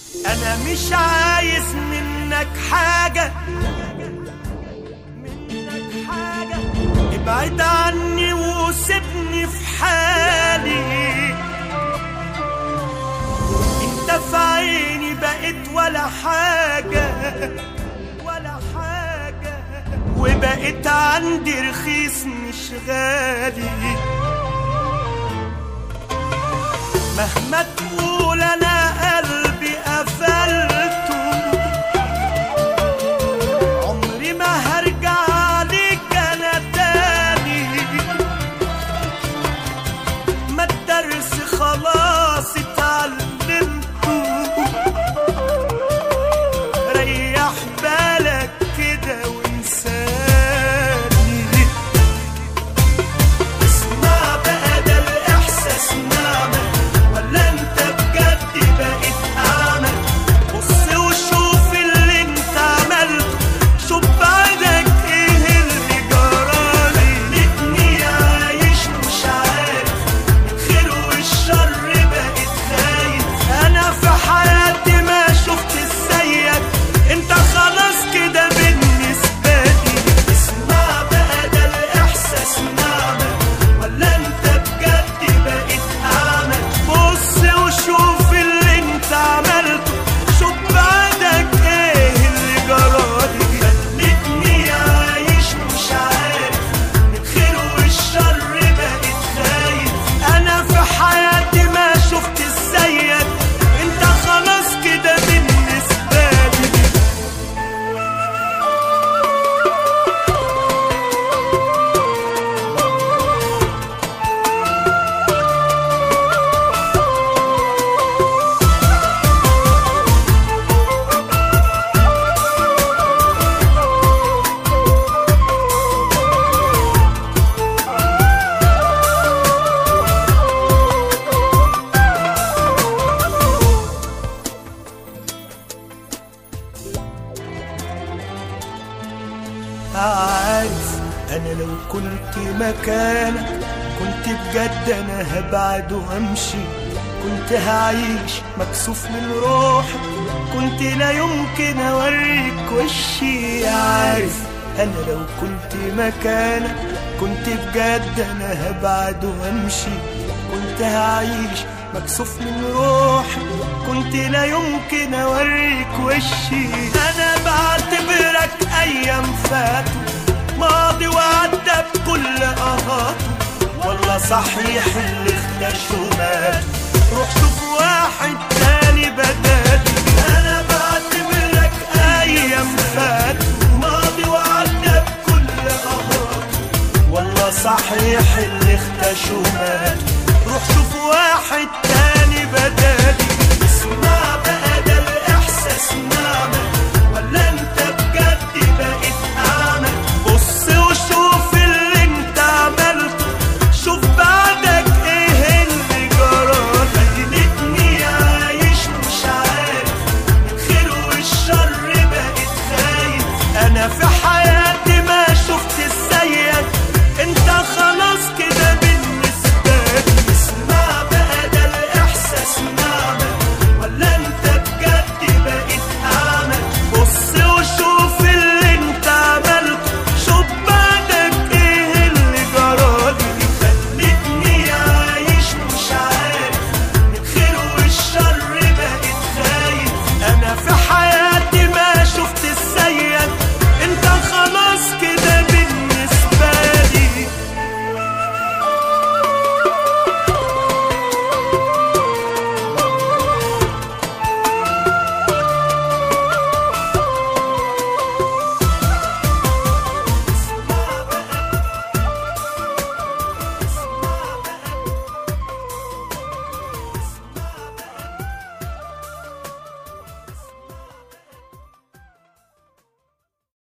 انا مش عايز منك حاجة منك حاجة ابعد عني وسيبني في حالي انت في عيني بقيت ولا حاجة ولا حاجة وبقيت عندي رخيص مش غالي مهما تقول انا قلبي قفلته عمري ما هرجع عليك انا تاني ما الدرس خلاص اتعلمته ريح بالك كده وانساني اسمع بقى ده الاحساس نعمة ولا انت بجد بقيت اعمى بص وشوف اللي انت عملته شوف بعدك ايه اللي جرالي لقيتني عايش مش عارف الخير والشر بقيت خايف انا في حياتي ما شفت زيك انت خلاص كده بالنسبة لي اسمع بقى ده الاحساس نعمة ولا انت بجد بقيت اعمى بص وشوف اللي انت عملته شوف بعدك ايه اللي جرالي خلتني عايش مش عارف الخير والشر بقيت خايف انا في حياتي ما شفت زيك انت خلاص كده بالنسبة لي عارف انا لو كنت مكانك كنت بجد انا هبعد وامشي كنت هعيش مكسوف من روحي كنت لا يمكن اوريك وشي عارف انا لو كنت مكانك كنت بجد انا هبعد وامشي كنت هعيش مكسوف من روحي كنت لا يمكن اوريك وشي انا بعتبرك ايام فاتوا ماضي وعدى بكل اهاته والله صحيح اللي اختشوا مات روح شوف واحد تاني بداله